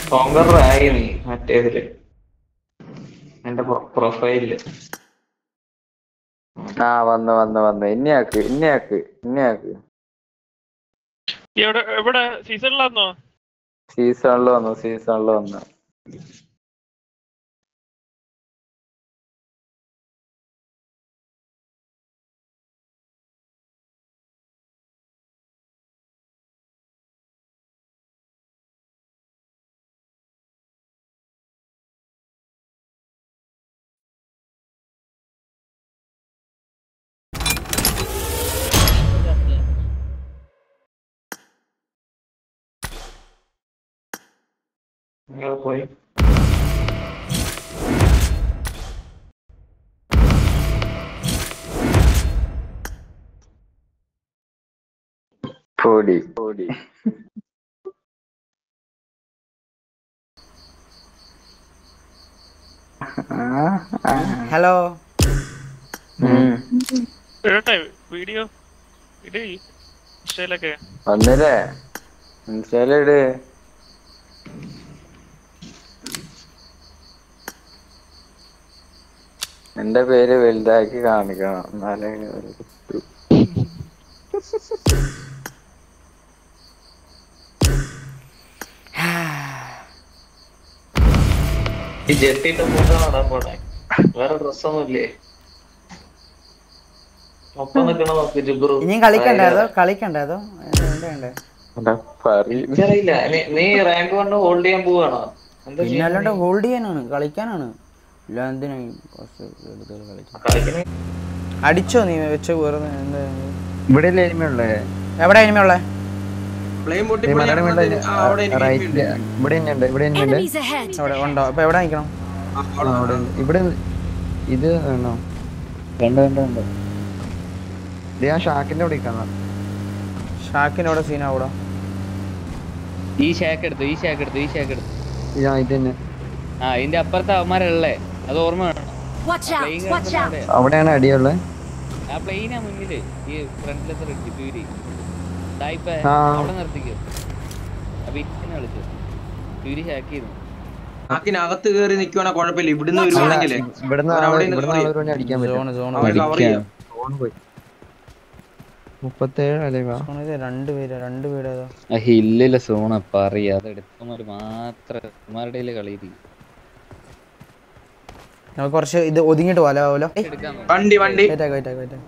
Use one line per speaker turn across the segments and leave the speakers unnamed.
Stronger ആയി നീ മറ്റേതില് എന്റെ പ്രൊഫൈലില്
ആ വന്ന് വന്ന് വന്ന് ഇനിയാക്ക് ഇനിയാക്ക് ഇനിയാക്ക്
എവിടെ എവിടെ സീസണിലാന്നോ
സീസണിൽ വന്നു സീസണിൽ വന്നു
നിങ്ങൾ പോയി
പൊടി പൊടി
ഹലോ
ഉം.
ഇടട്ടെ വീഡിയോ ഇട് ഇൻസ്റ്റയിലൊക്കെ
വന്നില്ലേ ഇൻസ്റ്റയിലിട് എന്റെ പേര് വലുതാക്കി കാണിക്കണം എന്നാലേ ഒരു കിട്ടൂ.
ഈ ജെട്ടിട്ട് മൂന്ന് നടാൻ പോണേ വേറെ ഡ്രസ്സൊന്നും ഇല്ലേ ഒപ്പം നിക്കണ നോക്ക് ജുബ്രു
ഇനിയും കളിക്കണ്ടേ അതോ കളിക്കണ്ടേ അതോ എന്താ വേണ്ടേ
എടാ, പറയ്.
എനിക്കറിയില്ല നീ- നീ റാങ്ക് വണ്ണ് ഹോൾഡ് ചെയ്യാൻ പോവാണോ എന്താ
പിന്നെ അല്ലാണ്ട് ഹോൾഡ് ചെയ്യാനാണ് കളിക്കാനാണ് ഇല്ല എന്തിനാ ഈ കുറച്ച് എടുത്ത് കളിക്കാൻ
കളിക്കണേ
അടിച്ചോ നീ വെച്ച് വെറുതെ എന്താ
ഇവിടെ എലിമയുള്ളേ
എവിടെ ഇനിമയുള്ളേ
പ്ലെയിൻ പൊട്ടി
ഈ മലയാളം
പൊളി
വേണ്ട
ആ, അവിടെ എനിക്ക്
റൈറ്റ്
ഉണ്ട്.
ഇവിടെ തന്നെയുണ്ട് ഇവിടെ തന്നെയുണ്ട്
Enemies ahead!
അവിടെ ഉണ്ടോ അപ്പൊ എവിടെ നിൽക്കണം
ആ, അവിടെ,
അവിടെ ഉണ്ട്. ഇവിടെ ഇത് വേണോ
രണ്ട് രണ്ട് രണ്ട്
ഇത് ഞാൻ ഷാക്കിന്റെ അവിടെ നിൽക്കാം
ഷാക്കിനോടെ സീന അവിടെ
ഈ ഷാക്ക് എടുത്തു ഈ ഷാക്ക് എടുത്തു ഈ ഷാക്ക് എടുത്തു
ഞാൻ ഇത് തന്നെ
ആ ഇതിന്റെ അപ്പുറത്തെ അവന്മാരല്ലേ അത് ഓർമ്മ വേണം
Watch out!
Plane
Watch out!
കിടക്കുന്ന
അവിടെയാണ് അടിയുള്ളത്
ആ പ്ലെയിനാ മുന്നില് ഈ ഫ്രണ്ടിലത്തെ റെഡ് തൂരി ഇതായിപ്പ
ആ.
അവിടെ നിർത്തിക്കോ അപ്പൊ ഇങ്ങനെ കളിച്ചു തൂരി ഷാക്ക് ചെയ്തു
ആക്കിനകത്ത് കയറി നിക്കുവാണെ കുഴപ്പമില്ല ഇവിടുന്ന് വരുവാണെങ്കിലേ
ഇവിടുന്ന്
അവൻ
ആള്
അവിടെ നിന്ന്
ഇവിടുന്ന്
cover
ആളൊരു വണ്ടി അടിക്കാൻ
സോണ്
പറ്റും
സോണ്
അവൻ കവർ ചെയ്യാം
ഫോൺ പോയി മുപ്പത്തേഴ് അല്ലേ വാ
സോണ് രണ്ട് പേര് രണ്ട് പേര് ഏതാ
ആ ഹില്ലിലെ സോണ പറയാ അത് എടുത്തമാര് മാത്രം അവന്മാരുടെ കളിയിരിക്കും
നമുക്ക് കുറച്ച് ഇത് ഒതുങ്ങിട്ട് പോലെ ആവുമല്ലോ
എടുക്കാൻ നോക്ക്.
വണ്ടി വണ്ടി
വെയിറ്റാക്ക് വെയിറ്റാക്ക് വെയിറ്റാക്ക്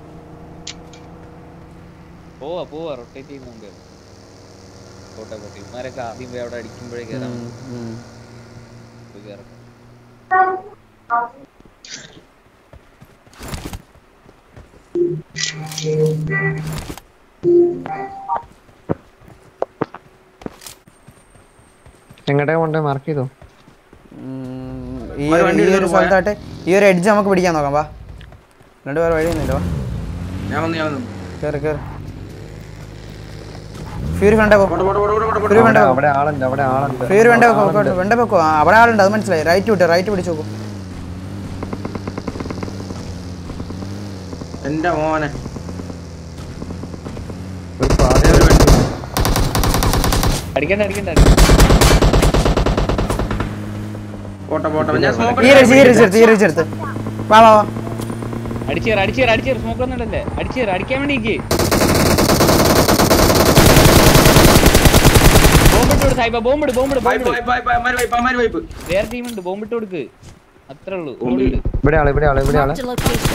പോവാ പോവാ റൊട്ടേറ്റ് ചെയ്യുന്നുണ്ട് പോട്ടെ പോട്ടെ ഇവന്മാരൊക്കെ ആദ്യം പോയി അവിടെ അടിക്കുമ്പോഴേ കയറാൻ പോയി കയറട്ടെ
എങ്ങോട്ടേ കൊണ്ടേ മാർക്ക് ചെയ്തോ
ഈ
ഒരു
ഒരു-
വണ്ടി
ഈ ഒരു
എടുത്തോണ്ട് പോയാ?
സ്ഥലത്തായിട്ട് ഈ ഒരു എഡ്ജ് നമുക്ക് പിടിക്കാൻ നോക്കാം വാ രണ്ട് പേർ വഴിയൊന്നുമില്ല വാ
ഞാൻ വന്നു ഞാൻ വന്നു
കേറ് കേറ് ഫ്യൂരി വേണ്ട പോ
പോട്ടെ, പോട്ടെ, പോട്ടെ, പോട്ടെ, പോട്ടെ,
ഫ്യൂരി വേണ്ട
അവിടെ
പോ
അവിടെ ആളുണ്ട് അവിടെ ആളുണ്ട്
ഫ്യൂരി വേണ്ട വെക്കോ
ആളുണ്ട്.
വെണ്ട വെക്കോ ആ, അവിടെ ആളുണ്ട് അത് മനസ്സിലായി റൈറ്റ് വിട്ട് റൈറ്റ് പിടിച്ച് നോക്കും
എന്റെ മോനെ
ഒരു പാത
ദേ ഒരു വണ്ടി.
അടിക്കണ്ട അടിക്കണ്ട അടിക്കണ്ട.
പോട്ടെ പോട്ടെ ഞാൻ സ്മോക്ക്
ഈ രക്ഷ ഈ രക്ഷ ഈ രക്ഷ എടുത്ത് വാ വാ വാ
അടിച്ചേറ് അടിച്ചേറ് അടിച്ചേറ് സ്മോക്ക് ഒന്നും ഇടല്ലേ അടിച്ചേറ് അടിക്കാൻ വേണ്ടി നിക്ക്. ബോംബിട്ട് കൊടു സായിബ ബോംബിട് ബോംബിട്
വൈപ്പ്
ബോംബിട്
വൈപ്പ് വൈപ്പ് അമ്മാര് വൈപ്പ് അമ്മാര് വൈപ്പ്
വേറെ ടീമുണ്ട് ബോംബിട്ട് കൊടുക്ക് അത്രേ ഉള്ളൂ
ബോംബ്
ഓടിയിട്.
ഇവിടെ ആള് ഇവിടെ ആള് ഇവിടെ ആള്
Marked a location.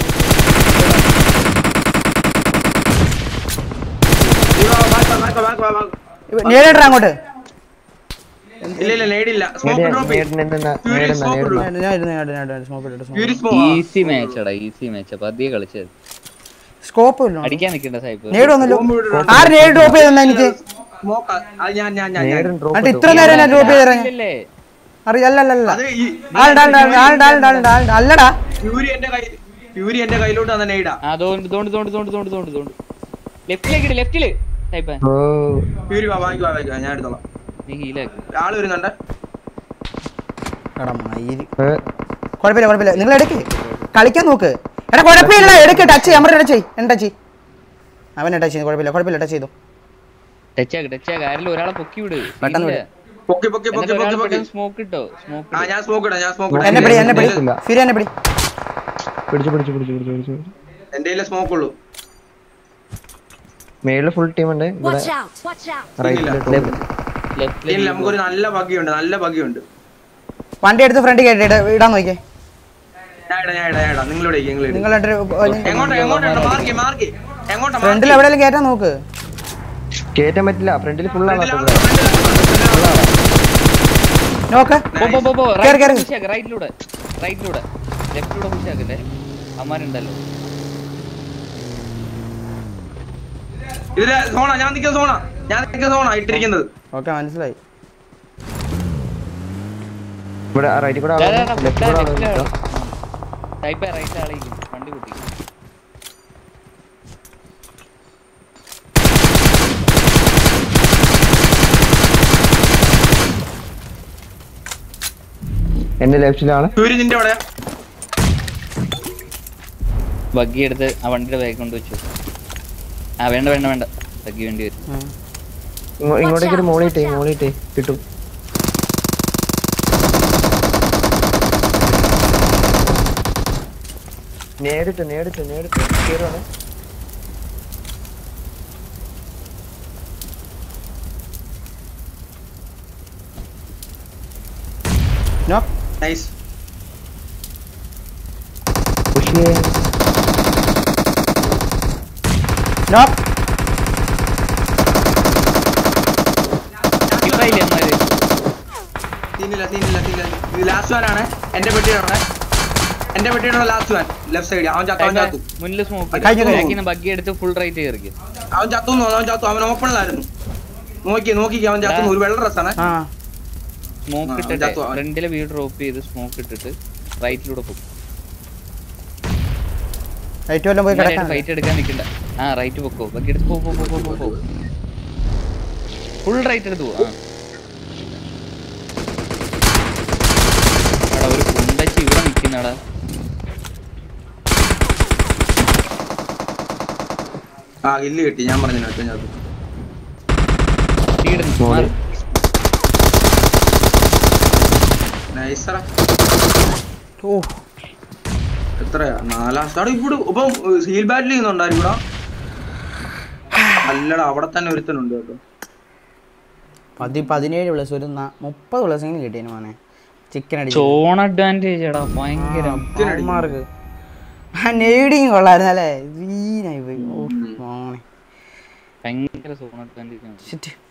ഇവാ, ബാക്ക് വാ, ബാക്ക് വാ, ബാക്ക് വാ, ബാക്ക്.
നേരിട്ടാ അങ്ങോട്ട്
ഇല്ല ഇല്ല നേടില്ല സ്മോക്ക് ഡ്രോപ്പ്
നേടുന്ന
ഫ്യൂരി
നേടുന്ന
സ്മോക്ക്
നേടുന്ന
ഡ്രോപ്പ്
ഞാൻ ഇരുന്ന് ഞാൻ ഇരുന്ന് സ്മോക്ക് ഇട്ടിട്ട്
ഫ്യൂരി
സ്മോക്ക്
സ്മോക്ക്
ഈസി മാച്ചാടാ ഈസി മാച്ച് പതിയെ കളിച്ചത്
സ്കോപ്പ് ഇല്ല
അടിക്കാൻ നിൽക്കണ്ട സായിപ്പ്
നേടുവന്നല്ലോ
ബോംബ് വിടണം.
ആര് നേരിട്ട് ഡ്രോപ്പ് ചെയ്തെന്നാ എനിക്ക്
സ്മോക്ക് അത് ഞാൻ ഞാൻ ഞാൻ ഞാൻ
നേടും ഡ്രോപ്പ്
എന്നിട്ട് ഇത്ര നേരം ഞാൻ ഡ്രോപ്പ് ചെയ്തേ
ഇല്ലല്ലേ
അറിയാം അല്ല അല്ല
അത് ഈ
ആളുണ്ട് ആളുണ്ട് ആളുണ്ട് ആളുണ്ട് ആളുണ്ട് ആളുണ്ട് ആളുണ്ട് അല്ലടാ
ഫ്യൂരി എന്റെ കൈ ഫ്യൂരി എന്റെ കയ്യിലോട്ട് തന്നെ നേടാ
ആ തോണ്ട് തോണ്ട് തോണ്ട് തോണ്ട് തോണ്ട് തോണ്ട് തോണ്ട് ലെഫ്റ്റിലേക്ക് ഇട് ലെഫ്റ്റില് സായിപ്പ
ഓ
ഫ്യൂരി വാ വാങ്ങിക്കോ വാ, വാങ്ങിക്കോ ഞാൻ എടുത്തോളാം
നീ ഹീലാക്ക്
ആള് വരുന്നുണ്ട്
എടാ മയില്
ഏ,
കുഴപ്പമില്ല കുഴപ്പമില്ല നിങ്ങൾ എടുക്ക് കളിക്കാൻ നോക്ക് എടാ കുഴപ്പമില്ല എടുക്ക് ടച്ച് ചെയ്യാൻ പറഞ്ഞ ടച്ച് ചെയ് എന്നെ ടച്ച് ചെയ് അവനെ ടച്ച് ചെയ്തു കുഴപ്പമില്ല കുഴപ്പമില്ല ടച്ച് ചെയ്തു
ടച്ചാക്ക് ടച്ചാക്ക് ആരെങ്കിലും ഒരാളെ പൊക്കി വിട്
പെട്ടെന്ന്
ഇല്ല.
വിട്
പൊക്കി പൊക്കി പൊക്കി പൊക്കി പൊക്കി
സ്മോക്ക് ഇട്ടോ സ്മോക്ക്
ആ ഞാൻ സ്മോക്ക് ഇടാം ഞാൻ സ്മോക്ക്
എന്നെ പിടി എന്നെ പിടി
ഇല്ല.
ഫിരി എന്നെ പിടി
പിടിച്ചു പിടിച്ചു പിടിച്ചു പിടിച്ചു പിടിച്ചു
എന്റെ കയ്യിലെ സ്മോക്ക് ഉള്ളൂ
മേളില് ഫുൾ ടീം ഉണ്ട് ഇവിടെ
Watch out! Watch out!
റൈറ്റില്
ലെഫ്റ്റ്
ഇല്ല നമുക്കൊരു നല്ല ബഗ്ഗിയുണ്ട് നല്ല ബഗ്ഗിയുണ്ട്
വണ്ടി എടുത്ത് ഫ്രണ്ട് കേട്ടി ഇടാൻ നോക്കിയേ
ഞാൻ ഇടാം ഞാൻ ഇടാം ഞാൻ ഇടാം നിങ്ങളിവിടെ നിങ്ങൾ ഇട്.
നിങ്ങൾ
എങ്ങോട്ടാ എങ്ങോട്ടാ മാർക്ക് മാർക്ക് എങ്ങോട്ടാ
ഫ്രണ്ടിൽ എവിടെയെങ്കിലും കയറ്റാൻ നോക്ക്
കേറ്റാൻ പറ്റില്ല ഫ്രണ്ടിൽ ഫുൾ ആണ്
ഫ്രണ്ടിലാണ്,
ഇവിടെ.
ഫ്രണ്ടിലാണ്.
നോക്ക്
പോ പോ പോ പോ
കേറ്, കേറ്.
റൈറ്റിലൂടെ റൈറ്റിലൂടെ ലെഫ്റ്റിലൂടെ പുഷ് ആക്കല്ലേ അമ്മാരുണ്ടല്ലോ
ഇതിലെ സോണ ഞാൻ നിൽക്കുന്ന സോണ ഞാൻ നിൽക്കുന്ന സോണ ഇട്ടിരിക്കുന്നത്
ഓക്കെ മനസ്സിലായി
ഇവിടെ റൈറ്റിൽ കൂടെ ലെഫ്റ്റ് കൂടെ ആള് നിൽക്കാം.
ടൈപ്പ് റൈറ്റ് ആളേക്കും വണ്ടി പൊട്ടിക്കും
എന്റെ ലെഫ്റ്റിലാണ്
സൂര്യ നിന്റെ അവിടെ
ബഗ്ഗി എടുത്ത് ആ വണ്ടിയുടെ ബാഗ് കൊണ്ട് വെച്ചു ആ വേണ്ട വേണ്ട വേണ്ട ബഗ്ഗി വേണ്ടി വരും
ഇങ്ങോ- ഇങ്ങോട്ടേക്ക് ഒരു മോളിട്ടേ മോളിട്ടേ കിട്ടും നേരിട്ട് നേരിട്ട് നേരിട്ട് കേറുവാണ്
നോ
നൈസ്
പുഷ് ചെയ്യാൻ
നോ
ഇപ്പായില്ലേ എന്നാല്
സീനില്ല സീനില്ല സീനില്ല ഇത് ലാസ്റ്റ് വാൻ ആണ് എന്റെ പെട്ടിയുടെ എന്റെ പെട്ടിയുടെ ലാസ്റ്റ് വാൻ ലെഫ്റ്റ് സൈഡ് അവൻ ചത്തു അവൻ ചത്തു
മുന്നിൽ സ്മോക്ക്
കഴിഞ്ഞു,
ബാക്കിന്ന് ബഗ്ഗി എടുത്ത് ഫുൾ റൈറ്റ് കയറിക്കും
അവൻ ചത്തു എന്ന് തോന്നുന്നു, അവൻ ചത്തു അവൻ ഓപ്പണിലായിരുന്നു നോക്കി നോക്കി അവൻ ചത്തു ഒരു വെള്ള ഡ്രസ്സാണ്
ആ
സ്മോക്ക്
ആ, അവൻ
ഇട്ടിട്ട്
ചത്തു, അവൻ.
ഫ്രണ്ടിലെ വ്യൂ ഡ്രോപ്പ് ചെയ്ത് സ്മോക്ക് ഇട്ടിട്ട് റൈറ്റിലൂടെ പോകും
റൈറ്റ് വല്ലതും പോയി കിടക്കാൻ
ഫൈറ്റ് എടുക്കാൻ നിൽക്കണ്ട ആ റൈറ്റ് പൊക്കോ ബഗ്ഗി എടുത്ത് പോ പോ പോ പോ പോ ഫുൾ റൈറ്റ് എടുത്ത് പോ ആ എടാ ഒരു കുണ്ടച്ചി ഇവിടെ നിൽക്കുന്നടാ
ആ ഇല്ല് കിട്ടി ഞാൻ പറഞ്ഞു ഒറ്റ ചത്തു
സ്പീഡ്
മോളി.
നൈസറാ
ഓ
എത്രയാ നാലാം അവിടെ ഇവിടെ ഇപ്പം സീൽ ബാറ്റിൽ ചെയ്യുന്നുണ്ടായിരുന്നു ഇവിടെ അല്ലടാ അവിടെ തന്നെ ഒരുത്തനുണ്ട് കേട്ടോ
പതി പതിനേഴ് പ്ലസ് ഒരു ന- മുപ്പത് പ്ലസ് എങ്കിലും കിട്ടിയേനെ മോനെ ചിക്കൻ അടിച്ചു
സോൺ അഡ്വാൻറ്റേജ് എടാ ഭയങ്കര
അവന്മാർക്ക് ആ നെയ്ഡിങ് കൊള്ളായിരുന്നു അല്ലേ വീനായി പോയി ഓ മോനെ
ഭയങ്കര സോൺ അഡ്വാൻറ്റേജ് ആണ്
ഷിറ്റ്